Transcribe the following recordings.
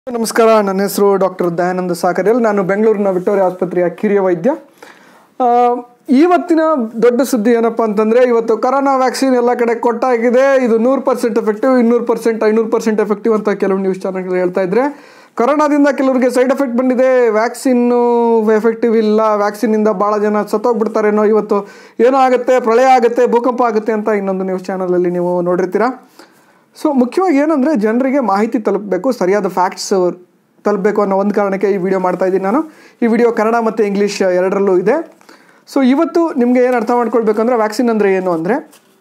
ನಮಸ್ಕಾರ ನನ್ನ ಹೆಸರು ಡಾಕ್ಟರ್ ದಯಾನಂದ ಸಾಕರಿಯಲ್ ನಾನು ಬೆಂಗಳೂರಿನ ವಿಕ್ಟೋರಿಯಾ ಆಸ್ಪತ್ರೆಯ ಕಿರಿಯ ವೈದ್ಯ ಆ, ಇವತ್ತಿನ ದೊಡ್ಡ ಸುದ್ದಿ ಏನಪ್ಪ ಅಂತಂದರೆ ಇವತ್ತು ಕರೋನಾ ವ್ಯಾಕ್ಸಿನ್ ಎಲ್ಲ ಕಡೆ ಕೊಟ್ಟಾಗಿದೆ ಇದು ನೂರು ಪರ್ಸೆಂಟ್ ಎಫೆಕ್ಟಿವ್ ಇನ್ನೂರು ಪರ್ಸೆಂಟ್ ಐನೂರು ಪರ್ಸೆಂಟ್ ಎಫೆಕ್ಟಿವ್ ಅಂತ ಕೆಲವು ನ್ಯೂಸ್ ಚಾನಲ್ಗಳು ಹೇಳ್ತಾ ಇದ್ರೆ ಕರೋನಾದಿಂದ ಕೆಲವರಿಗೆ ಸೈಡ್ ಎಫೆಕ್ಟ್ ಬಂದಿದೆ ವ್ಯಾಕ್ಸಿನ್ನು ಎಫೆಕ್ಟಿವ್ ಇಲ್ಲ ವ್ಯಾಕ್ಸಿನಿಂದ ಭಾಳ ಜನ ಸತ್ತೋಗ್ಬಿಡ್ತಾರೇನೋ ಇವತ್ತು ಏನೋ ಆಗುತ್ತೆ ಪ್ರಳಯ ಆಗುತ್ತೆ ಭೂಕಂಪ ಆಗುತ್ತೆ ಅಂತ ಇನ್ನೊಂದು ನ್ಯೂಸ್ ಚಾನಲಲ್ಲಿ ನೀವು ನೋಡಿರ್ತೀರಾ ಸೊ ಮುಖ್ಯವಾಗಿ ಏನಂದರೆ ಜನರಿಗೆ ಮಾಹಿತಿ ತಲುಪಬೇಕು ಸರಿಯಾದ ಫ್ಯಾಕ್ಟ್ಸ್ ತಲುಪಬೇಕು ಅನ್ನೋ ಒಂದು ಕಾರಣಕ್ಕೆ ಈ ವಿಡಿಯೋ ಮಾಡ್ತಾ ಇದ್ದೀನಿ ನಾನು ಈ ವಿಡಿಯೋ ಕನ್ನಡ ಮತ್ತು ಇಂಗ್ಲೀಷ್ ಎರಡರಲ್ಲೂ ಇದೆ ಸೊ ಇವತ್ತು ನಿಮಗೆ ಏನು ಅರ್ಥ ಮಾಡ್ಕೊಳ್ಬೇಕಂದ್ರೆ ವ್ಯಾಕ್ಸಿನ್ ಅಂದರೆ ಏನು ಅಂದರೆ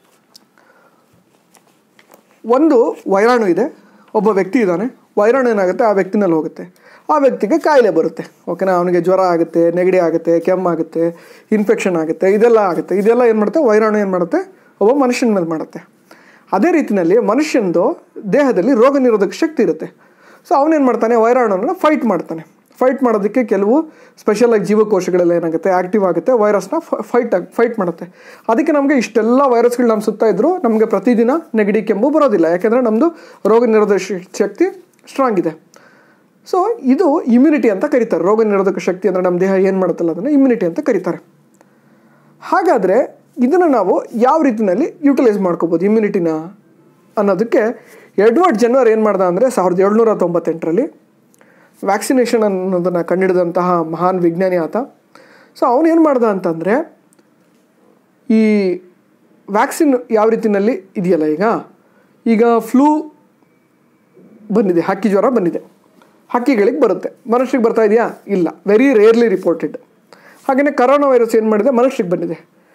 ಒಂದು ವೈರಾಣು ಇದೆ ಒಬ್ಬ ವ್ಯಕ್ತಿ ಇದ್ದಾನೆ ವೈರಾಣು ಏನಾಗುತ್ತೆ ಆ ವ್ಯಕ್ತಿನಲ್ಲಿ ಹೋಗುತ್ತೆ ಆ ವ್ಯಕ್ತಿಗೆ ಕಾಯಿಲೆ ಬರುತ್ತೆ ಓಕೆನಾ ಅವನಿಗೆ ಜ್ವರ ಆಗುತ್ತೆ ನೆಗಡಿ ಆಗುತ್ತೆ ಕೆಮ್ಮಾಗುತ್ತೆ ಇನ್ಫೆಕ್ಷನ್ ಆಗುತ್ತೆ ಇದೆಲ್ಲ ಆಗುತ್ತೆ ಇದೆಲ್ಲ ಏನು ಮಾಡುತ್ತೆ ವೈರಾಣು ಏನು ಮಾಡುತ್ತೆ ಒಬ್ಬ ಮನುಷ್ಯನ ಮೇಲೆ ಮಾಡುತ್ತೆ ಅದೇ ರೀತಿಯಲ್ಲಿ ಮನುಷ್ಯನದು ದೇಹದಲ್ಲಿ ರೋಗ ನಿರೋಧಕ ಶಕ್ತಿ ಇರುತ್ತೆ ಸೊ ಅವನೇನು ಮಾಡ್ತಾನೆ ವೈರಾಣುನ ಫೈಟ್ ಮಾಡ್ತಾನೆ ಫೈಟ್ ಮಾಡೋದಕ್ಕೆ ಕೆಲವು ಸ್ಪೆಷಲ್ ಆಗಿ ಜೀವಕೋಶಗಳೆಲ್ಲ ಏನಾಗುತ್ತೆ ಆ್ಯಕ್ಟಿವ್ ಆಗುತ್ತೆ ವೈರಸ್ನ ಫೈಟ್ ಆಗಿ ಫೈಟ್ ಮಾಡುತ್ತೆ ಅದಕ್ಕೆ ನಮಗೆ ಇಷ್ಟೆಲ್ಲ ವೈರಸ್ಗಳು ನಮ್ಮ ಸುತ್ತ ಇದ್ದರೂ ನಮಗೆ ಪ್ರತಿದಿನ ನೆಗಡಿ ಕೆಮ್ಮು ಬರೋದಿಲ್ಲ ಯಾಕೆಂದರೆ ನಮ್ಮದು ರೋಗ ನಿರೋಧಕ ಶ- ಶಕ್ತಿ ಸ್ಟ್ರಾಂಗ್ ಇದೆ ಸೊ ಇದು ಇಮ್ಯುನಿಟಿ ಅಂತ ಕರೀತಾರೆ ರೋಗ ನಿರೋಧಕ ಶಕ್ತಿ ಅಂದರೆ ನಮ್ಮ ದೇಹ ಏನು ಮಾಡುತ್ತಲ್ಲ ಅದನ್ನು ಇಮ್ಯುನಿಟಿ ಅಂತ ಕರೀತಾರೆ ಹಾಗಾದರೆ ಇದನ್ನು ನಾವು ಯಾವ ರೀತಿಯಲ್ಲಿ ಯೂಟಿಲೈಸ್ ಮಾಡ್ಕೋಬೋದು ಇಮ್ಯುನಿಟಿನ ಅನ್ನೋದಕ್ಕೆ ಎಡ್ವರ್ಡ್ ಜನವರ್ ಏನು ಮಾಡ್ದ ಅಂದರೆ ಸಾವಿರದ ಏಳ್ನೂರ ತೊಂಬತ್ತೆಂಟರಲ್ಲಿ ವ್ಯಾಕ್ಸಿನೇಷನ್ ಅನ್ನೋದನ್ನು ಕಂಡುಹಿಡಿದಂತಹ ಮಹಾನ್ ವಿಜ್ಞಾನಿ ಆತ ಸೊ ಅವನು ಏನು ಮಾಡ್ದ ಅಂತಂದರೆ ಈ ವ್ಯಾಕ್ಸಿನ್ ಯಾವ ರೀತಿಯಲ್ಲಿ ಇದೆಯಲ್ಲ ಈಗ ಈಗ ಫ್ಲೂ ಬಂದಿದೆ ಹಕ್ಕಿ ಜ್ವರ ಬಂದಿದೆ ಹಕ್ಕಿಗಳಿಗೆ ಬರುತ್ತೆ ಮನುಷ್ಯರಿಗೆ ಬರ್ತಾ ಇದೆಯಾ ಇಲ್ಲ ವೆರಿ ರೇರ್ಲಿ ರಿಪೋರ್ಟೆಡ್ ಹಾಗೆಯೇ ಕರೋನಾ ವೈರಸ್ ಏನು ಮಾಡಿದೆ ಮನುಷ್ಯರಿಗೆ ಬಂದಿದೆ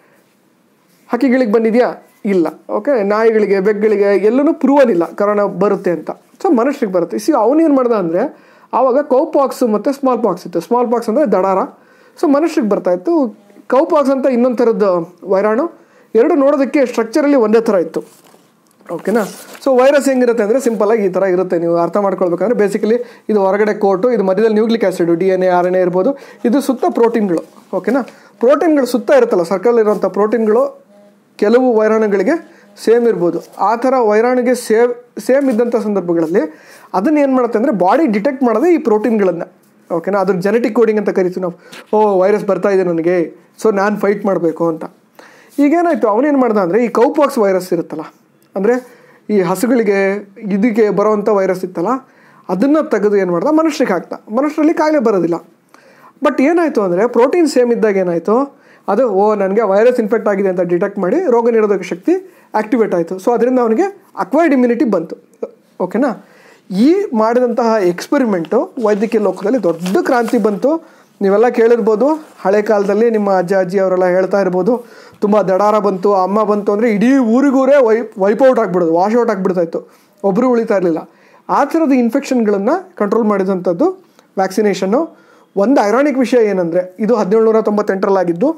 ಹಕ್ಕಿಗಳಿಗೆ ಬಂದಿದೆಯಾ ಇಲ್ಲ ಓಕೆ ನಾಯಿಗಳಿಗೆ ಬೆಕ್ಕಗಳಿಗೆ ಎಲ್ಲೂ ಪ್ರೂವನ್ ಇಲ್ಲ ಕರೋನಾ ಬರುತ್ತೆ ಅಂತ ಸೊ ಮನುಷ್ಯರಿಗೆ ಬರುತ್ತೆ ಸಿ ಅವನೇನು ಮಾಡ್ದ ಅಂದರೆ ಆವಾಗ ಕೌಪಾಕ್ಸ್ ಮತ್ತು ಸ್ಮಾಲ್ ಪಾಕ್ಸ್ ಇತ್ತು ಸ್ಮಾಲ್ ಪಾಕ್ಸ್ ಅಂದರೆ ದಡಾರ ಸೊ ಮನುಷ್ಯರಿಗೆ ಬರ್ತಾ ಇತ್ತು ಕೌಪಾಕ್ಸ್ ಅಂತ ಇನ್ನೊಂದು ಥರದ ವೈರಾಣು ಎರಡು ನೋಡೋದಕ್ಕೆ ಸ್ಟ್ರಕ್ಚರಲ್ಲಿ ಒಂದೇ ಥರ ಇತ್ತು ಓಕೆನಾ ಸೊ ವೈರಸ್ ಹೆಂಗಿರುತ್ತೆ ಅಂದರೆ ಸಿಂಪಲಾಗಿ ಈ ಥರ ಇರುತ್ತೆ ನೀವು ಅರ್ಥ ಮಾಡ್ಕೊಳ್ಬೇಕಂದ್ರೆ ಬೇಸಿಕಲಿ ಇದು ಹೊರಗಡೆ ಕೋಟು ಇದು ಮಧ್ಯದಲ್ಲಿ nucleic acid D N A R N A ಇರ್ಬೋದು ಇದು ಸುತ್ತ ಪ್ರೋಟೀನ್ಗಳು ಓಕೆನಾ ಪ್ರೋಟೀನ್ಗಳು ಸುತ್ತ ಇರುತ್ತಲ್ಲ ಸರ್ಕಲ್ ಇರುವಂಥ ಪ್ರೋಟೀನ್ಗಳು ಕೆಲವು ವೈರಾಣುಗಳಿಗೆ ಸೇಮ್ ಇರ್ಬೋದು ಆ ಥರ ವೈರಾಣುಗೆ ಸೇಮ್ ಸೇಮ್ ಇದ್ದಂಥ ಸಂದರ್ಭಗಳಲ್ಲಿ ಅದನ್ನು ಏನು ಮಾಡುತ್ತೆ ಅಂದರೆ ಬಾಡಿ ಡಿಟೆಕ್ಟ್ ಮಾಡೋದೇ ಈ ಪ್ರೋಟೀನ್ಗಳನ್ನು ಓಕೆನಾ ಅದ್ರ ಜೆನೆಟಿಕ್ ಕೋಡಿಂಗ್ ಅಂತ ಕರಿತೀವಿ ನಾವು ಓ ವೈರಸ್ ಬರ್ತಾ ಇದೆ ನನಗೆ ಸೊ ನಾನು ಫೈಟ್ ಮಾಡಬೇಕು ಅಂತ ಈಗೇನಾಯಿತು ಅವನೇನು ಮಾಡ್ದ ಅಂದರೆ ಈ ಕೌಪಾಕ್ಸ್ ವೈರಸ್ ಇರುತ್ತಲ್ಲ ಅಂದರೆ ಈ ಹಸುಗಳಿಗೆ ಇದಕ್ಕೆ ಬರೋವಂಥ ವೈರಸ್ ಇತ್ತಲ್ಲ ಅದನ್ನು ತೆಗೆದು ಏನು ಮಾಡ್ದ ಮನುಷ್ಯರಿಗೆ ಹಾಕ್ತಾ ಮನುಷ್ಯರಲ್ಲಿ ಕಾಯಿಲೆ ಬರೋದಿಲ್ಲ ಬಟ್ ಏನಾಯಿತು ಅಂದರೆ ಪ್ರೋಟೀನ್ ಸೇಮ್ ಇದ್ದಾಗ ಏನಾಯಿತು ಅದು ಓ ನನಗೆ ವೈರಸ್ ಇನ್ಫೆಕ್ಟ್ ಆಗಿದೆ ಅಂತ ಡಿಟೆಕ್ಟ್ ಮಾಡಿ ರೋಗ ನಿರೋಧಕ ಶಕ್ತಿ ಆ್ಯಕ್ಟಿವೇಟ್ ಆಯಿತು ಸೊ ಅದರಿಂದ ಅವನಿಗೆ ಅಕ್ವೈರ್ಡ್ ಇಮ್ಯುನಿಟಿ ಬಂತು ಓಕೆನಾ ಈ ಮಾಡಿದಂತಹ ಎಕ್ಸ್ಪೆರಿಮೆಂಟು ವೈದ್ಯಕೀಯ ಲೋಕದಲ್ಲಿ ದೊಡ್ಡ ಕ್ರಾಂತಿ ಬಂತು ನೀವೆಲ್ಲ ಕೇಳಿರ್ಬೋದು ಹಳೆ ಕಾಲದಲ್ಲಿ ನಿಮ್ಮ ಅಜ್ಜ ಅಜ್ಜಿ ಅವರೆಲ್ಲ ಹೇಳ್ತಾ ಇರ್ಬೋದು ತುಂಬ ದಡಾರ ಬಂತು ಅಮ್ಮ ಬಂತು ಅಂದರೆ ಇಡೀ ಊರಿಗೂರೇ ವೈ ವೈಪೌಟ್ ಆಗಿಬಿಡೋದು ವಾಶ್ ಔಟ್ ಆಗಿಬಿಡ್ತಾ ಇತ್ತು ಒಬ್ಬರು ಉಳಿತಾ ಇರಲಿಲ್ಲ ಆ ಥರದ ಇನ್ಫೆಕ್ಷನ್ಗಳನ್ನು ಕಂಟ್ರೋಲ್ ಮಾಡಿದಂಥದ್ದು ವ್ಯಾಕ್ಸಿನೇಷನ್ನು ಒಂದು ಐರಾನಿಕ್ ವಿಷಯ ಏನಂದರೆ ಇದು ಹದಿನೇಳುನೂರ ತೊಂಬತ್ತೆಂಟರಲ್ಲಾಗಿದ್ದು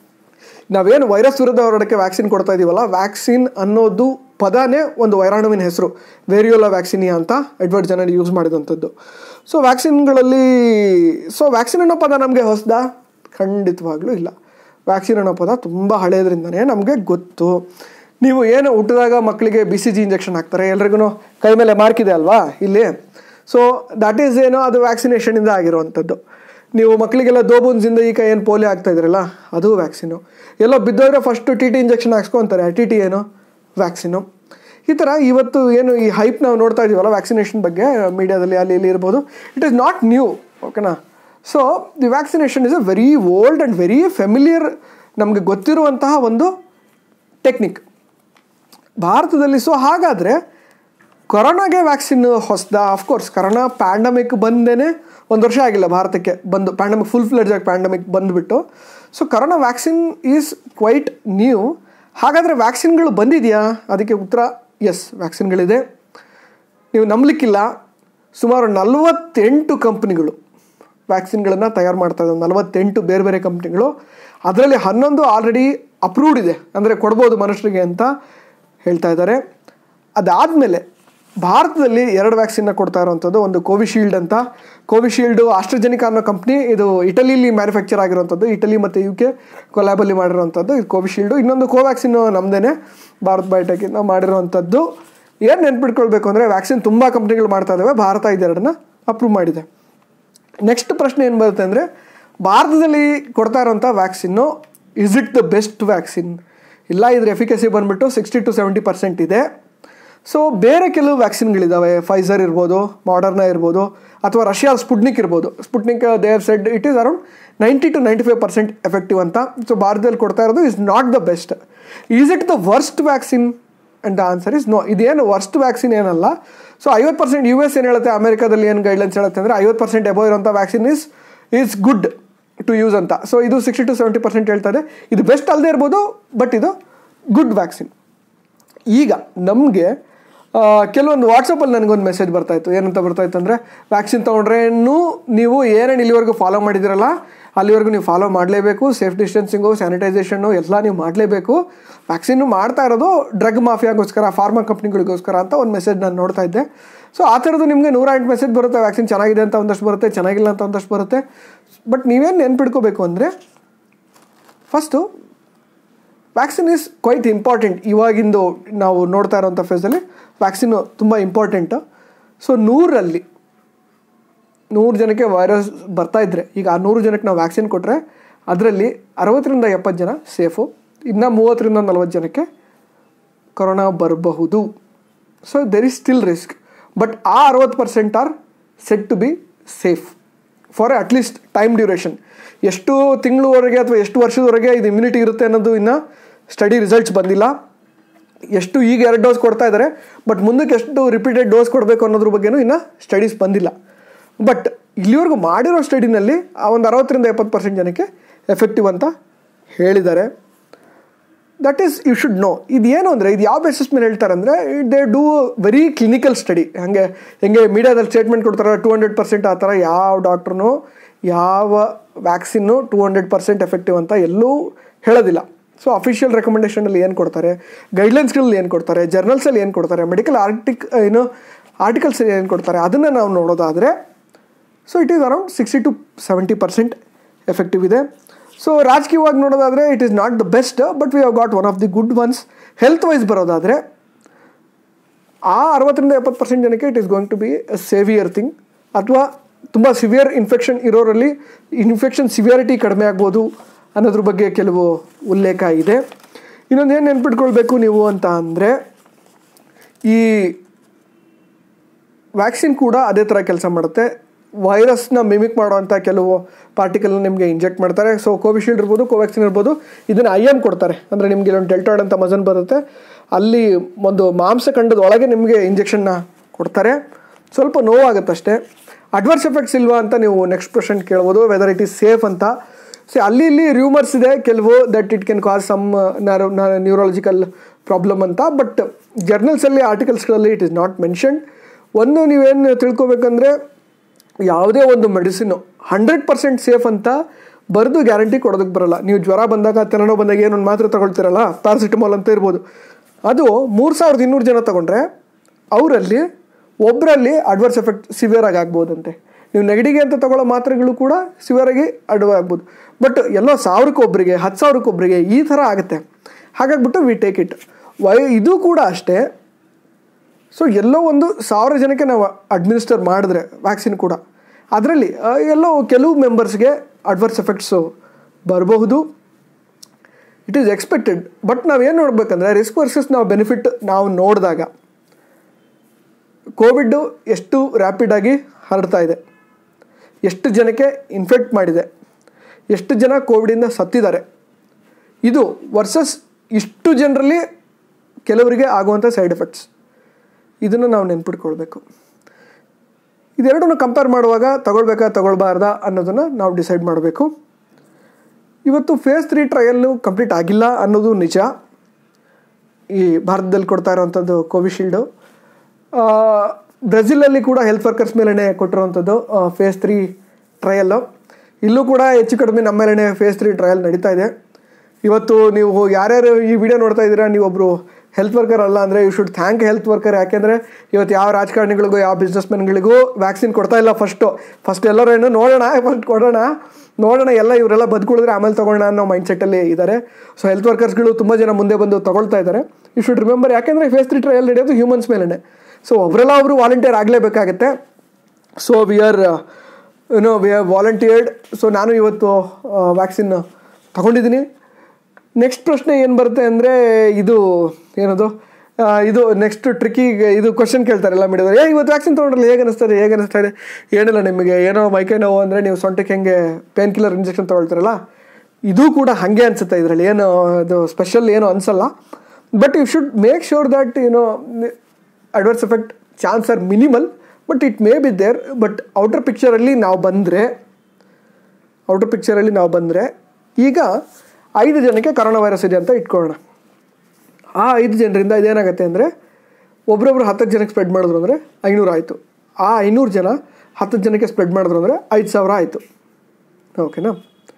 ನಾವೇನು ವೈರಸ್ ವಿರುದ್ಧ ಹೋರಾಟಕ್ಕೆ ವ್ಯಾಕ್ಸಿನ್ ಕೊಡ್ತಾ ಇದೀವಲ್ಲ ವ್ಯಾಕ್ಸಿನ್ ಅನ್ನೋದು ಪದನೇ ಒಂದು ವೈರಾಣುವಿನ ಹೆಸರು ವೇರಿಯೋಲಾ ವ್ಯಾಕ್ಸಿನಿಯಾ ಅಂತ ಎಡ್ವರ್ಡ್ ಜನರ್ ಯೂಸ್ ಮಾಡಿದಂಥದ್ದು ಸೊ ವ್ಯಾಕ್ಸಿನ್ಗಳಲ್ಲಿ ಸೊ ವ್ಯಾಕ್ಸಿನ್ ಅನ್ನೋ ಪದ ನಮಗೆ ಹೊಸದ ಖಂಡಿತವಾಗ್ಲೂ ಇಲ್ಲ ವ್ಯಾಕ್ಸಿನ್ ಅನ್ನೋ ಪದ ತುಂಬ ಹಳೆಯದ್ರಿಂದನೇ ನಮಗೆ ಗೊತ್ತು ನೀವು ಏನು ಹುಟ್ಟಿದಾಗ ಮಕ್ಕಳಿಗೆ ಬಿ ಸಿ ಜಿ ಇಂಜೆಕ್ಷನ್ ಹಾಕ್ತಾರೆ ಎಲ್ರಿಗೂ ಕೈ ಮೇಲೆ ಮಾರ್ಕ್ ಇದೆ ಅಲ್ವಾ ಇಲ್ಲಿ ಸೊ ದಟ್ ಈಸ್ ಏನೋ ಅದು ವ್ಯಾಕ್ಸಿನೇಷನಿಂದ ಆಗಿರುವಂಥದ್ದು ನೀವು ಮಕ್ಕಳಿಗೆಲ್ಲ ದೋಬುನ್ಸಿಂದ ಈಗ ಏನು ಪೋಲಿಯೋ ಆಗ್ತಾ ಇದ್ರಲ್ಲ ಅದು ವ್ಯಾಕ್ಸಿನು ಎಲ್ಲೋ ಬಿದ್ದೋದ್ರೆ ಫಸ್ಟು ಟಿ ಟಿ ಇಂಜೆಕ್ಷನ್ ಹಾಕ್ಸ್ಕೊತಾರೆ ಟಿ ಟಿ ಏನು ವ್ಯಾಕ್ಸಿನು ಈ ಥರ ಇವತ್ತು ಏನು ಈ ಹೈಪ್ ನಾವು ನೋಡ್ತಾ ಇದೀವಲ್ಲ ವ್ಯಾಕ್ಸಿನೇಷನ್ ಬಗ್ಗೆ ಮೀಡಿಯಾದಲ್ಲಿ ಅಲ್ಲಿ ಇಲ್ಲಿ ಇರ್ಬೋದು ಇಟ್ ಈಸ್ ನಾಟ್ ನ್ಯೂ ಓಕೆನಾ so the vaccination is a very old and very familiar ನಮಗೆ ಗೊತ್ತಿರುವಂತಹ ಒಂದು ಟೆಕ್ನಿಕ್ ಭಾರತದಲ್ಲಿ ಸೊ ಹಾಗಾದರೆ ಕೊರೋನಾಗೆ ವ್ಯಾಕ್ಸಿನ್ ಹೊಸದ ಅಫ್ಕೋರ್ಸ್ ಕೊರೋನಾ ಪ್ಯಾಂಡಮಿಕ್ ಬಂದೇ ಒಂದು ವರ್ಷ ಆಗಿಲ್ಲ ಭಾರತಕ್ಕೆ ಬಂದು ಪ್ಯಾಂಡಮಿಕ್ ಫುಲ್ ಫ್ಲೆಡ್ಜ್ ಆಗಿ ಪ್ಯಾಂಡಮಿಕ್ ಬಂದುಬಿಟ್ಟು so corona vaccine is quite new ಹಾಗಾದರೆ ವ್ಯಾಕ್ಸಿನ್ಗಳು ಬಂದಿದೆಯಾ ಅದಕ್ಕೆ ಉತ್ತರ ಎಸ್ ವ್ಯಾಕ್ಸಿನ್ಗಳಿದೆ ನೀವು ನಂಬಲಿಕ್ಕಿಲ್ಲ ಸುಮಾರು ನಲವತ್ತೆಂಟು ಕಂಪ್ನಿಗಳು ವ್ಯಾಕ್ಸಿನ್ಗಳನ್ನು ತಯಾರು ಮಾಡ್ತಾ ಇದ್ದಾವೆ ನಲವತ್ತೆಂಟು ಬೇರೆ ಬೇರೆ ಕಂಪ್ನಿಗಳು ಅದರಲ್ಲಿ ಹನ್ನೊಂದು ಆಲ್ರೆಡಿ ಅಪ್ರೂವ್ಡ್ ಇದೆ ಅಂದರೆ ಕೊಡ್ಬೋದು ಮನುಷ್ಯರಿಗೆ ಅಂತ ಹೇಳ್ತಾ ಇದ್ದಾರೆ ಅದಾದಮೇಲೆ ಭಾರತದಲ್ಲಿ ಎರಡು ವ್ಯಾಕ್ಸಿನ್ನ ಕೊಡ್ತಾ ಇರುವಂಥದ್ದು ಒಂದು ಕೋವಿಶೀಲ್ಡ್ ಅಂತ ಕೋವಿಶೀಲ್ಡು ಆಸ್ಟ್ರಜೆನಿಕಾ ಅನ್ನೋ ಕಂಪ್ನಿ ಇದು ಇಟಲಿಲಿ ಮ್ಯಾನುಫ್ಯಾಕ್ಚರ್ ಆಗಿರುವಂಥದ್ದು ಇಟಲಿ ಮತ್ತು ಯು ಕೆ ಕೊಲ್ಯಾಬಲ್ಲಿ ಮಾಡಿರುವಂಥದ್ದು ಇದು ಕೋವಿಶೀಲ್ಡು ಇನ್ನೊಂದು ಕೋವ್ಯಾಕ್ಸಿನ್ ನಮ್ಮದೇ ಭಾರತ್ ಬಯೋಟೆಕಿಂದ ಮಾಡಿರುವಂಥದ್ದು ಏನು ನೆನ್ಪಿಟ್ಕೊಳ್ಬೇಕು ಅಂದರೆ ವ್ಯಾಕ್ಸಿನ್ ತುಂಬ ಕಂಪ್ನಿಗಳು ಮಾಡ್ತಾ ಇದ್ದಾವೆ ಭಾರತ ಇದೆರಡನ್ನ ಅಪ್ರೂವ್ ಮಾಡಿದೆ ನೆಕ್ಸ್ಟ್ ಪ್ರಶ್ನೆ ಏನು ಬರುತ್ತೆ ಅಂದರೆ ಭಾರತದಲ್ಲಿ ಕೊಡ್ತಾ ಇರೋಂಥ vaccine is it the best vaccine ಇಲ್ಲ ಇದ್ರ ಎಫಿಕಸಿ ಬಂದ್ಬಿಟ್ಟು ಸಿಕ್ಸ್ಟಿ ಟು ಸೆವೆಂಟಿ ಪರ್ಸೆಂಟ್ ಇದೆ ಸೊ ಬೇರೆ ಕೆಲವು ವ್ಯಾಕ್ಸಿನ್ಗಳಿದ್ದಾವೆ ಫೈಸರ್ ಇರ್ಬೋದು ಮಾಡರ್ನಾ ಇರ್ಬೋದು ಅಥವಾ ರಷ್ಯಾ ಸ್ಪುಟ್ನಿಕ್ ಇರ್ಬೋದು Sputnik they have said it is around ninety to ninety five percent effective ಅಂತ ಸೊ ಭಾರತದಲ್ಲಿ ಕೊಡ್ತಾ ಇರೋದು is not the best is it the worst vaccine and the answer is no ಇದೇನು worst vaccine ಏನಲ್ಲ so ಐವತ್ತು percent U S ಏನು ಹೇಳುತ್ತೆ ಅಮೆರಿಕಾದಲ್ಲಿ ಏನು ಗೈಡ್ಲೈನ್ಸ್ ಹೇಳುತ್ತೆ ಅಂದರೆ ಐವತ್ತು ಪರ್ಸೆಂಟ್ ಎಬೋ ಇರೋಂಥ vaccine is is good to use ಅಂತ ಸೊ ಇದು ಸಿಕ್ಸ್ಟಿ ಟು ಸೆವೆಂಟಿ ಪರ್ಸೆಂಟ್ ಹೇಳ್ತಾರೆ ಇದು ಬೆಸ್ಟ್ ಅಲ್ಲದೆ ಇರ್ಬೋದು ಬಟ್ ಇದು ಗುಡ್ ವ್ಯಾಕ್ಸಿನ್ ಈಗ ನಮಗೆ ಕೆಲವೊಂದು ವಾಟ್ಸಪ್ಪಲ್ಲಿ ನನಗೊಂದು ಮೆಸೇಜ್ ಬರ್ತಾಯಿತ್ತು ಏನಂತ ಬರ್ತಾಯಿತ್ತು ಅಂದರೆ ವ್ಯಾಕ್ಸಿನ್ ತೊಗೊಂಡ್ರೇನು ನೀವು ಏನೇನು ಇಲ್ಲಿವರೆಗೂ ಫಾಲೋ ಮಾಡಿದಿರಲ್ಲ ಅಲ್ಲಿವರೆಗೂ ನೀವು ಫಾಲೋ ಮಾಡಲೇಬೇಕು ಸೇಫ್ ಡಿಸ್ಟೆನ್ಸಿಂಗು ಸ್ಯಾನಿಟೈಸೇಷನ್ನು ಎಲ್ಲ ನೀವು ಮಾಡಲೇಬೇಕು ವ್ಯಾಕ್ಸಿನ್ನು ಮಾಡ್ತಾ ಇರೋದು ಡ್ರಗ್ ಮಾಫಿಯಾಗೋಸ್ಕರ ಫಾರ್ಮಾ ಕಂಪ್ನಿಗಳಿಗೋಸ್ಕರ ಅಂತ ಒಂದು ಮೆಸೇಜ್ ನಾನು ನೋಡ್ತಾ ಇದ್ದೆ ಸೊ ಆ ಥರದ್ದು ನಿಮಗೆ ನೂರ ಎಂಟು ಮೆಸೇಜ್ ಬರುತ್ತೆ ವ್ಯಾಕ್ಸಿನ್ ಚೆನ್ನಾಗಿದೆ ಅಂತ ಒಂದಷ್ಟು ಬರುತ್ತೆ ಚೆನ್ನಾಗಿಲ್ಲ ಅಂತ ಒಂದಷ್ಟು ಬರುತ್ತೆ ಬಟ್ ನೀವೇನು ನೆನ್ಪಿಡ್ಕೋಬೇಕು ಅಂದರೆ first vaccine is quite important ಇವಾಗಿಂದು ನಾವು ನೋಡ್ತಾ ಇರೋಂಥ ಫೇಸಲ್ಲಿ ವ್ಯಾಕ್ಸಿನ್ ತುಂಬ ಇಂಪಾರ್ಟೆಂಟು ಸೊ ನೂರಲ್ಲಿ ನೂರು ಜನಕ್ಕೆ ವೈರಸ್ ಬರ್ತಾ ಇದ್ದರೆ ಈಗ ಆ ನೂರು ಜನಕ್ಕೆ ನಾವು ವ್ಯಾಕ್ಸಿನ್ ಕೊಟ್ಟರೆ ಅದರಲ್ಲಿ ಅರವತ್ತರಿಂದ ಎಪ್ಪತ್ತು ಜನ ಸೇಫು ಇನ್ನು ಮೂವತ್ತರಿಂದ ನಲ್ವತ್ತು ಜನಕ್ಕೆ ಕೊರೋನಾ ಬರಬಹುದು so there is still risk but ಆ ಅರವತ್ತು percent are set to be safe for at least time duration ಎಷ್ಟು ತಿಂಗಳವರೆಗೆ ಅಥವಾ ಎಷ್ಟು ವರ್ಷದವರೆಗೆ ಇದು ಇಮ್ಯುನಿಟಿ ಇರುತ್ತೆ ಅನ್ನೋದು ಇನ್ನು ಸ್ಟಡಿ ರಿಸಲ್ಟ್ಸ್ ಬಂದಿಲ್ಲ ಎಷ್ಟು ಈಗ ಎರಡು ಡೋಸ್ ಕೊಡ್ತಾ ಇದ್ದಾರೆ ಬಟ್ ಮುಂದಕ್ಕೆ ಎಷ್ಟು ರಿಪೀಟೆಡ್ ಡೋಸ್ ಕೊಡಬೇಕು ಅನ್ನೋದ್ರ ಬಗ್ಗೆನೂ ಇನ್ನು ಸ್ಟಡೀಸ್ ಬಂದಿಲ್ಲ ಬಟ್ ಇಲ್ಲಿವರೆಗೂ ಮಾಡಿರೋ ಸ್ಟಡಿನಲ್ಲಿ ಆ ಒಂದು ಅರವತ್ತರಿಂದ ಎಪ್ಪತ್ತು ಪರ್ಸೆಂಟ್ ಜನಕ್ಕೆ ಎಫೆಕ್ಟಿವ್ ಅಂತ ಹೇಳಿದ್ದಾರೆ that is you should know ಇದು ಏನು ಅಂದರೆ ಇದು ಯಾವ ಬೇಸಿಸ್ ಮೇಲೆ ಹೇಳ್ತಾರೆ ಅಂದರೆ they do very clinical study ಹಾಗೆ ಹೆಂಗೆ ಮೀಡಿಯಾದಲ್ಲಿ ಸ್ಟೇಟ್ಮೆಂಟ್ ಕೊಡ್ತಾರೆ ಟು ಹಂಡ್ರೆಡ್ ಪರ್ಸೆಂಟ್ ಆ ಥರ ಯಾವ ಡಾಕ್ಟ್ರೂ ಯಾವ vaccine two hundred percent effective ಅಂತ ಎಲ್ಲೂ ಹೇಳೋದಿಲ್ಲ ಸೊ ಅಫಿಷಿಯಲ್ ರೆಕಮೆಂಡೇಷನಲ್ಲಿ ಏನು ಕೊಡ್ತಾರೆ ಗೈಡ್ಲೈನ್ಸ್ಗಳಲ್ಲಿ ಏನು ಕೊಡ್ತಾರೆ ಜರ್ನಲ್ಸಲ್ಲಿ ಏನು ಕೊಡ್ತಾರೆ ಮೆಡಿಕಲ್ ಆರ್ಟಿಕ್ ಏನು ಆರ್ಟಿಕಲ್ಸ್ ಏನು ಕೊಡ್ತಾರೆ ಅದನ್ನು ನಾವು ನೋಡೋದಾದರೆ so it is around sixty to seventy percent effective ಇದೆ ಸೊ ರಾಜಕೀಯವಾಗಿ ನೋಡೋದಾದರೆ it is not the best but we have got one of the good ones health wise ಬರೋದಾದರೆ ಆ ಅರವತ್ತರಿಂದ ಎಪ್ಪತ್ತು ಪರ್ಸೆಂಟ್ ಜನಕ್ಕೆ it is going to be a saviour thing ಅಥವಾ ತುಂಬ ಸಿವಿಯರ್ ಇನ್ಫೆಕ್ಷನ್ ಇರೋರಲ್ಲಿ ಇನ್ಫೆಕ್ಷನ್ ಸಿವಿಯಾರಿಟಿ ಕಡಿಮೆ ಆಗ್ಬೋದು ಅನ್ನೋದ್ರ ಬಗ್ಗೆ ಕೆಲವು ಉಲ್ಲೇಖ ಇದೆ ಇನ್ನೊಂದು ಏನು ನೆನ್ಪಿಟ್ಕೊಳ್ಬೇಕು ನೀವು ಅಂತ ಅಂದರೆ ಈ ವ್ಯಾಕ್ಸಿನ್ ಕೂಡ ಅದೇ ಥರ ಕೆಲಸ ಮಾಡುತ್ತೆ ವೈರಸ್ನ ಮಿಮಿಕ್ ಮಾಡುವಂಥ ಕೆಲವು ಪಾರ್ಟಿಕಲ್ನ ನಿಮಗೆ ಇಂಜೆಕ್ಟ್ ಮಾಡ್ತಾರೆ ಸೊ ಕೋವಿಶೀಲ್ಡ್ ಇರ್ಬೋದು ಕೋವ್ಯಾಕ್ಸಿನ್ ಇರ್ಬೋದು ಇದನ್ನು ಐ ಎಮ್ ಕೊಡ್ತಾರೆ ಅಂದರೆ ನಿಮಗೆ ಇಲ್ಲೊಂದು ಡೆಲ್ಟಾಯ್ಡ್ ಅಂತ ಮಜನ್ ಬರುತ್ತೆ ಅಲ್ಲಿ ಒಂದು ಮಾಂಸಖಂಡದ ಒಳಗೆ ನಿಮಗೆ ಇಂಜೆಕ್ಷನ್ನ ಕೊಡ್ತಾರೆ ಸ್ವಲ್ಪ ನೋವಾಗುತ್ತೆ ಅಷ್ಟೇ ಅಡ್ವರ್ಸ್ ಎಫೆಕ್ಟ್ಸ್ ಇಲ್ವಾ ಅಂತ ನೀವು ನೆಕ್ಸ್ಟ್ ಕ್ವಶನ್ ಕೇಳ್ಬೋದು ವೆದರ್ ಇಟ್ ಈಸ್ ಸೇಫ್ ಅಂತ ಸೊ ಅಲ್ಲಿ ಇಲ್ಲಿ ರೂಮರ್ಸ್ ಇದೆ ಕೆಲವು that it can cause some neurological problem ಅಂತ ಬಟ್ ಜರ್ನಲ್ಸಲ್ಲಿ ಆರ್ಟಿಕಲ್ಸ್ಗಳಲ್ಲಿ ಇಟ್ ಇಸ್ ನಾಟ್ ಮೆನ್ಷನ್ಡ್ ಒಂದು ನೀವೇನು ತಿಳ್ಕೊಬೇಕಂದ್ರೆ ಯಾವುದೇ ಒಂದು ಮೆಡಿಸಿನ್ನು ಹಂಡ್ರೆಡ್ ಪರ್ಸೆಂಟ್ ಸೇಫ್ ಅಂತ ಬರೆದು ಗ್ಯಾರಂಟಿ ಕೊಡೋದಕ್ಕೆ ಬರಲ್ಲ ನೀವು ಜ್ವರ ಬಂದಾಗ ತಲೆನೋ ಬಂದಾಗ ಏನೊಂದು ಮಾತ್ರೆ ತಗೊಳ್ತೀರಲ್ಲ ಪ್ಯಾರಾಸಿಟಮಾಲ್ ಅಂತ ಇರ್ಬೋದು ಅದು ಮೂರು ಸಾವಿರದ ಇನ್ನೂರು ಜನ ತಗೊಂಡ್ರೆ ಅವರಲ್ಲಿ ಒಬ್ಬರಲ್ಲಿ ಅಡ್ವರ್ಸ್ ಎಫೆಕ್ಟ್ ಸಿವಿಯರ್ ಆಗಿ ಆಗ್ಬೋದಂತೆ ನೀವು ನೆಗಡಿಗೆ ಅಂತ ತಗೊಳ್ಳೋ ಮಾತ್ರೆಗಳು ಕೂಡ ಸಿವಿಯರ್ ಆಗಿ ಅಡ್ವ ಆಗ್ಬೋದು ಬಟ್ ಎಲ್ಲೋ ಸಾವಿರಕ್ಕೊಬ್ಬರಿಗೆ ಹತ್ತು ಸಾವಿರಕ್ಕೊಬ್ಬರಿಗೆ ಈ ಥರ ಆಗುತ್ತೆ ಹಾಗಾಗ್ಬಿಟ್ಟು ವಿ ಟೇಕ್ ಇಟ್ ವೈ ಇದು ಕೂಡ ಅಷ್ಟೇ ಸೊ ಎಲ್ಲೋ ಒಂದು ಸಾವಿರ ಜನಕ್ಕೆ ನಾವು ಅಡ್ಮಿನಿಸ್ಟರ್ ಮಾಡಿದ್ರೆ ವ್ಯಾಕ್ಸಿನ್ ಕೂಡ ಅದರಲ್ಲಿ ಎಲ್ಲೋ ಕೆಲವು ಮೆಂಬರ್ಸ್ಗೆ ಅಡ್ವರ್ಸ್ ಎಫೆಕ್ಟ್ಸು ಬರಬಹುದು ಇಟ್ ಈಸ್ ಎಕ್ಸ್ಪೆಕ್ಟೆಡ್ ಬಟ್ ನಾವೇನು ನೋಡ್ಬೇಕಂದ್ರೆ ರಿಸ್ಕ್ ವರ್ಸಸ್ ನಾವು ಬೆನಿಫಿಟ್ ನಾವು ನೋಡಿದಾಗ ಕೋವಿಡ್ಡು ಎಷ್ಟು ರ್ಯಾಪಿಡಾಗಿ ಹರಡ್ತಾ ಇದೆ ಎಷ್ಟು ಜನಕ್ಕೆ ಇನ್ಫೆಕ್ಟ್ ಮಾಡಿದೆ ಎಷ್ಟು ಜನ ಕೋವಿಡಿಂದ ಸತ್ತಿದ್ದಾರೆ ಇದು ವರ್ಸಸ್ ಇಷ್ಟು ಜನರಲ್ಲಿ ಕೆಲವರಿಗೆ ಆಗುವಂಥ ಸೈಡ್ ಎಫೆಕ್ಟ್ಸ್ ಇದನ್ನು ನಾವು ನೆನ್ಪಿಟ್ಕೊಳ್ಬೇಕು ಇದೆರಡನ್ನು ಕಂಪೇರ್ ಮಾಡುವಾಗ ತಗೊಳ್ಬೇಕಾ ತಗೊಳ್ಬಾರ್ದಾ ಅನ್ನೋದನ್ನು ನಾವು ಡಿಸೈಡ್ ಮಾಡಬೇಕು ಇವತ್ತು ಫೇಸ್ ತ್ರೀ ಟ್ರಯಲ್ಲು ಕಂಪ್ಲೀಟ್ ಆಗಿಲ್ಲ ಅನ್ನೋದು ನಿಜ ಈ ಭಾರತದಲ್ಲಿ ಕೊಡ್ತಾ ಇರೋವಂಥದ್ದು ಕೋವಿಶೀಲ್ಡು ಬ್ರೆಜಿಲಲ್ಲಿ ಕೂಡ ಹೆಲ್ತ್ ವರ್ಕರ್ಸ್ ಮೇಲೇ ಕೊಟ್ಟಿರುವಂಥದ್ದು ಫೇಸ್ ತ್ರೀ ಟ್ರಯಲ್ಲು ಇಲ್ಲೂ ಕೂಡ ಹೆಚ್ಚು ಕಡಿಮೆ ನಮ್ಮ ಮೇಲೇ ಫೇಸ್ ತ್ರೀ ಟ್ರಯಲ್ ನಡೀತಾ ಇದೆ ಇವತ್ತು ನೀವು ಯಾರ್ಯಾರು ಈ ವಿಡಿಯೋ ನೋಡ್ತಾ ಇದ್ದೀರಾ ನೀವೊಬ್ಬರು ಹೆಲ್ತ್ ವರ್ಕರ್ ಅಲ್ಲ ಅಂದರೆ you should thank health worker ಯಾಕೆಂದರೆ ಇವತ್ತು ಯಾವ ರಾಜಕಾರಣಿಗಳಿಗೂ ಯಾವ ಬಿಸ್ನೆಸ್ ಮೆನ್ಗಳಿಗೂ ವ್ಯಾಕ್ಸಿನ್ ಕೊಡ್ತಾ ಇಲ್ಲ ಫಸ್ಟು ಫಸ್ಟ್ ಎಲ್ಲರೂ ಏನು ನೋಡೋಣ ಫಸ್ಟ್ ಕೊಡೋಣ ನೋಡೋಣ ಎಲ್ಲ ಇವರೆಲ್ಲ ಬದುಕುಳಿದ್ರೆ ಆಮೇಲೆ ತೊಗೊಳ್ಳೋಣ ಅನ್ನೋ ಮೈಂಡ್ಸೆಟ್ಟಲ್ಲಿ ಇದ್ದಾರೆ ಸೊ ಹೆಲ್ತ್ ವರ್ಕರ್ಸ್ಗಳು ತುಂಬ ಜನ ಮುಂದೆ ಬಂದು ತೊಗೊಳ್ತಾ ಇದ್ದಾರೆ ಯು ಶುಡ್ ರಿಮೆಂಬರ್ ಯಾಕೆಂದರೆ ಫೇಸ್ ತ್ರೀ ಟ್ರಯಲ್ ನಡೆಯೋದು ಹ್ಯೂಮನ್ಸ್ ಮೇಲೇ ಸೊ ಒಬ್ಬರೆಲ್ಲ ಅವರು ವಾಲಂಟಿಯರ್ ಆಗಲೇಬೇಕಾಗತ್ತೆ so we are you know we are volunteered so ನಾನು ಇವತ್ತು ವ್ಯಾಕ್ಸಿನ್ ತಗೊಂಡಿದ್ದೀನಿ ನೆಕ್ಸ್ಟ್ ಪ್ರಶ್ನೆ ಏನು ಬರುತ್ತೆ ಅಂದರೆ ಇದು ಏನದು ಆ, ಇದು ನೆಕ್ಸ್ಟ್ ಟ್ರಿಕ್ಕಿಗೆ ಇದು ಕ್ವಶನ್ ಕೇಳ್ತಾರಲ್ಲ ಮೀಡಿಯಾದವ್ರು ಏ ಇವತ್ತು ವ್ಯಾಕ್ಸಿನ್ ತೊಗೊಂಡ್ರಲ್ಲ ಹೇಗೆ ಅನಿಸ್ತದೆ ಹೇಗೆ ಅನಿಸ್ತಾ ಇದೆ ಏನಿಲ್ಲ ನಿಮಗೆ ಏನೋ ಮೈಕೈ ನೋವು ಅಂದರೆ ನೀವು ಸೊಂಟಕ್ಕೆ ಹೆಂಗೆ ಪೇನ್ ಕಿಲ್ಲರ್ ಇಂಜೆಕ್ಷನ್ ತೊಗೊಳ್ತಾರಲ್ಲ ಇದು ಕೂಡ ಹಾಗೆ ಅನಿಸುತ್ತೆ ಇದರಲ್ಲಿ ಏನು ಇದು ಸ್ಪೆಷಲ್ ಏನು ಅನಿಸಲ್ಲ but you should make sure that you know adverse effect chance are minimal but it may be there but outer ಪಿಕ್ಚರಲ್ಲಿ ನಾವು ಬಂದರೆ ಔಟರ್ ಪಿಕ್ಚರಲ್ಲಿ ನಾವು ಬಂದರೆ ಈಗ ಐದು ಜನಕ್ಕೆ ಕರೋನಾ ವೈರಸ್ ಇದೆ ಅಂತ ಇಟ್ಕೊಳ್ಳೋಣ ಆ ಐದು ಜನರಿಂದ ಇದೇನಾಗುತ್ತೆ ಅಂದರೆ ಒಬ್ರೊಬ್ರು ಹತ್ತು ಜನಕ್ಕೆ ಸ್ಪ್ರೆಡ್ ಮಾಡಿದ್ರು ಅಂದರೆ ಐನೂರು ಆಯಿತು ಆ ಐನೂರು ಜನ ಹತ್ತು ಜನಕ್ಕೆ ಸ್ಪ್ರೆಡ್ ಮಾಡಿದ್ರು ಅಂದರೆ ಐದು ಸಾವಿರ ಆಯಿತು ಓಕೆನಾ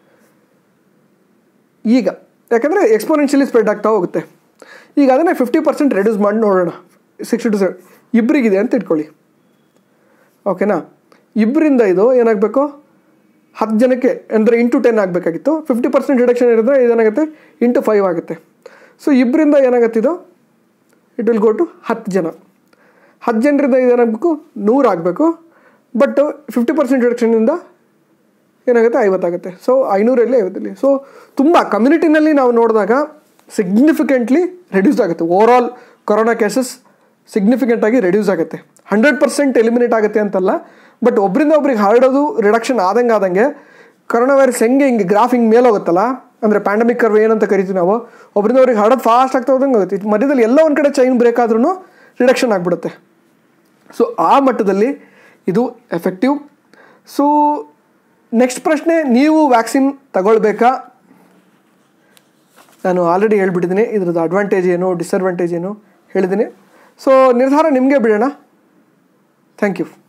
ಈಗ ಯಾಕಂದರೆ ಎಕ್ಸ್ಪೋನೆನ್ಷಿಯಲಿ ಸ್ಪ್ರೆಡ್ ಆಗ್ತಾ ಹೋಗುತ್ತೆ ಈಗ ಅದನ್ನೇ ಫಿಫ್ಟಿ ಪರ್ಸೆಂಟ್ ರೆಡ್ಯೂಸ್ ಮಾಡಿ ನೋಡೋಣ ಸಿಕ್ಸ್ಟಿ ಟು ಸೆವೆನ್ ಇಬ್ಬರಿಗಿದೆ ಅಂತ ಇಟ್ಕೊಳ್ಳಿ ಓಕೆನಾ ಇಬ್ಬರಿಂದ ಇದು ಏನಾಗಬೇಕು ಹತ್ತು ಜನಕ್ಕೆ ಅಂದರೆ ಇಂಟು ಟೆನ್ ಆಗಬೇಕಾಗಿತ್ತು ಫಿಫ್ಟಿ ಪರ್ಸೆಂಟ್ ರಿಡಕ್ಷನ್ ಇರಿದ್ರೆ ಇದೇನಾಗುತ್ತೆ ಇಂಟು ಫೈವ್ ಆಗುತ್ತೆ ಸೊ ಇಬ್ಬರಿಂದ ಏನಾಗುತ್ತೆ ಇದು ಇಟ್ ವಿಲ್ ಗೋ ಟು ಹತ್ತು ಜನ ಹತ್ತು ಜನರಿಂದ ಇದೇನಾಗಬೇಕು ನೂರು ಆಗಬೇಕು ಬಟ್ ಫಿಫ್ಟಿ ಪರ್ಸೆಂಟ್ ರಿಡಕ್ಷನಿಂದ ಏನಾಗುತ್ತೆ ಐವತ್ತಾಗುತ್ತೆ ಸೊ ಐನೂರಲ್ಲಿ ಐವತ್ತಲ್ಲಿ ಸೊ ತುಂಬ ಕಮ್ಯುನಿಟಿನಲ್ಲಿ ನಾವು ನೋಡಿದಾಗ ಸಿಗ್ನಿಫಿಕೆಂಟ್ಲಿ ರೆಡ್ಯೂಸ್ ಆಗುತ್ತೆ over all corona cases significant ಆಗಿ ರೆಡ್ಯೂಸ್ ಆಗುತ್ತೆ ಹಂಡ್ರೆಡ್ ಪರ್ಸೆಂಟ್ ಎಲಿಮಿನೇಟ್ ಆಗುತ್ತೆ ಅಂತಲ್ಲ ಬಟ್ ಒಬ್ಬರಿಂದ ಒಬ್ರಿಗೆ ಹರಡೋದು ರಿಡಕ್ಷನ್ ಆದಂಗೆ ಆದಂಗೆ ಕೊರೋನಾ ವೈರಸ್ ಹೆಂಗೆ ಹಿಂಗೆ ಗ್ರಾಫ್ ಹಿಂಗೆ ಮೇಲೆ ಹೋಗುತ್ತಲ್ಲ ಅಂದರೆ ಪ್ಯಾಂಡಮಿಕ್ ಕರ್ವ್ ಏನಂತ ಕರಿತೀವಿ ನಾವು ಒಬ್ಬರಿಂದ ಅವ್ರಿಗೆ ಹರಡೋದು ಫಾಸ್ಟ್ ಆಗ್ತಾ ಹೋದಂಗೆ ಆಗುತ್ತೆ ಇದು ಮಧ್ಯದಲ್ಲಿ ಎಲ್ಲ ಒಂದು ಕಡೆ ಚೈನ್ ಬ್ರೇಕ್ ಆದ್ರೂ ರಿಡಕ್ಷನ್ ಆಗಿಬಿಡುತ್ತೆ ಸೊ ಆ ಮಟ್ಟದಲ್ಲಿ ಇದು ಎಫೆಕ್ಟಿವ್ ಸೊ ನೆಕ್ಸ್ಟ್ ಪ್ರಶ್ನೆ ನೀವು ವ್ಯಾಕ್ಸಿನ್ ತಗೊಳ್ಬೇಕಾ ನಾನು ಆಲ್ರೆಡಿ ಹೇಳ್ಬಿಟ್ಟಿದ್ದೀನಿ ಇದ್ರದ್ದು ಅಡ್ವಾಂಟೇಜ್ ಏನು ಡಿಸಡ್ವಾಂಟೇಜ್ ಏನು ಹೇಳಿದ್ದೀನಿ ಸೊ ನಿರ್ಧಾರ ನಿಮಗೆ ಬಿಡೋಣ ಥ್ಯಾಂಕ್ ಯು